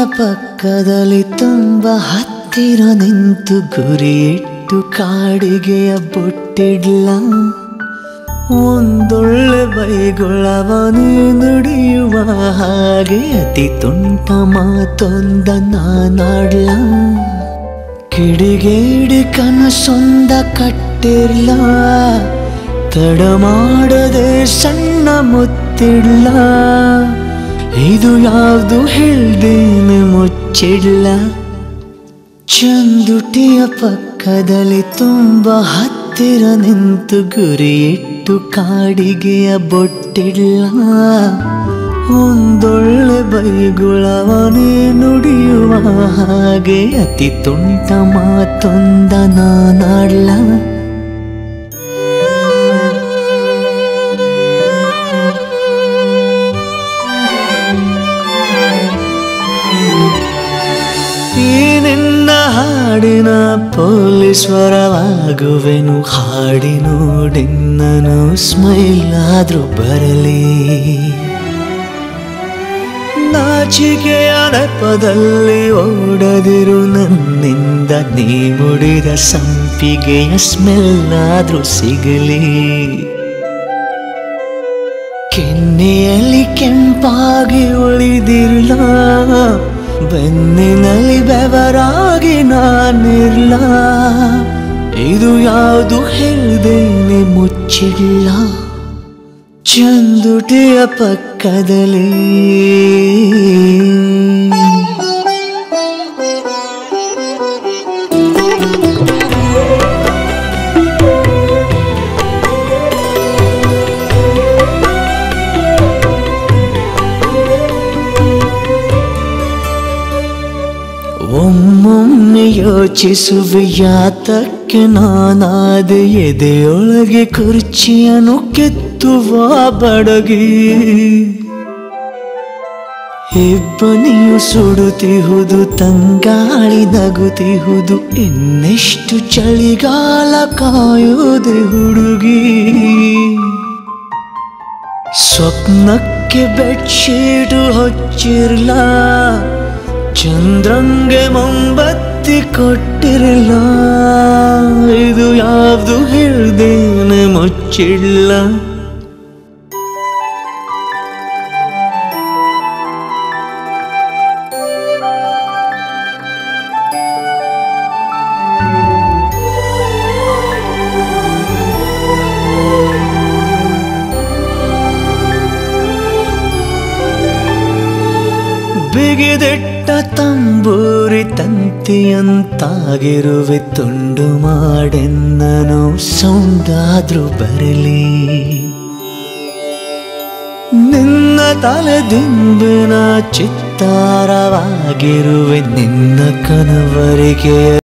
ಪಕ್ಕದಲ್ಲಿ ತುಂಬ ಹತ್ತಿರ ನಿಂತು ಗುರಿಯಿಟ್ಟು ಕಾಡಿಗೆಯ ಬೊಟ್ಟಿಡ್ಲ ಒಂದೊಳ್ಳೆ ಬೈಗೊಳವ ನೀ ನುಡಿಯುವ ಹಾಗೆ ಅತಿ ತುಂಟ ಮಾತೊಂದ ನಾನಾಡ್ಲ ಕಿಡಿಗೇಡಿ ಕನಸೊಂದ ಕಟ್ಟಿರ್ಲ ತಡ ಮಾಡದೆ ಸಣ್ಣ ಮುತ್ತಿಡ್ಲ ಇದು ಯಾವುದು ಹೇಳ್ದೇನೆ ಮುಚ್ಚಿಡ್ಲ ಚಂದುಟಿಯ ಪಕ್ಕದಲ್ಲಿ ತುಂಬ ಹತ್ತಿರ ನಿಂತು ಗುರಿಯಿಟ್ಟು ಕಾಡಿಗೆಯ ಬೊಟ್ಟಿಡ್ಲ ಒಂದೊಳ್ಳೆ ಬೈಗುಳವನೇ ನುಡಿಯುವ ಹಾಗೆ ಅತಿ ತುಂಟ ಮಾತೊಂದ ನಾನಾಡ್ಲ ಈ ನಿನ್ನ ಹಾಡಿನ ಪೊಲೀಶ್ವರವಾಗುವೆನು ಹಾಡಿ ನೋಡಿನ್ನನು ಸ್ಮೈಲ್ ಆದ್ರೂ ಬರಲಿ ನಾಚಿಕೆಯ ನೆಪದಲ್ಲಿ ಓಡದಿರು ನನ್ನಿಂದ ನೀ ಮುಡಿದ ಸಂಪಿಗೆಯ ಸ್ಮೆಲ್ ಆದ್ರೂ ಸಿಗಲಿ ಕೆನ್ನೆಯಲ್ಲಿ ಕೆಂಪಾಗಿ ಉಳಿದಿರ್ಲ ಬೆನ್ನಿನಲ್ಲಿ ಬೆವರಾಗಿ ನಾನಿರ್ಲ ಇದು ಯಾವುದು ಹೇಳ್ದೇನೆ ಮುಚ್ಚಿಲ್ಲ ಚಂದುಟಿಯ ಪಕ್ಕದಲ್ಲಿ ಒಮ್ಮೊಮ್ಮೆ ಯೋಚಿಸುವೆ ಯಾತಕ್ಕೆ ನಾನಾದ ಎದೆಯೊಳಗೆ ಕುರ್ಚಿಯನ್ನು ಕೆತ್ತುವ ಬಡಗಿ ಇಬ್ಬನಿಯು ಸುಡುತ್ತಿಹುದು ತಂಗಾಳಿ ನಗುತ್ತಿಹುದು ಇನ್ನೆಷ್ಟು ಚಳಿಗಾಲ ಕಾಯುವುದೆ ಹುಡುಗಿ ಸ್ವಪ್ನಕ್ಕೆ ಬೆಡ್ಶೀಟು ಹೊಚ್ಚಿರ್ಲ ಚಂದ್ರಂಗೆ ಮೊಂಬತ್ತಿ ಕೊಟ್ಟಿರಲ್ಲ ಇದು ಯಾವುದು ಹೇಳ್ದೇನೆ ಮುಚ್ಚಿಲ್ಲ ಬಿಗಿದಿಟ್ಟ ತಂಬೂರಿ ತಂತಿಯಂತಾಗಿರುವೆ ತುಂಡು ಮಾಡೆನ್ನನು ಸೌಂಡಾದ್ರೂ ಬರಲಿ ನಿನ್ನ ತಲೆ ದಿಂಬಿನ ಚಿತ್ತಾರವಾಗಿರುವೆ ನಿನ್ನ ಕನವರಿಗೆ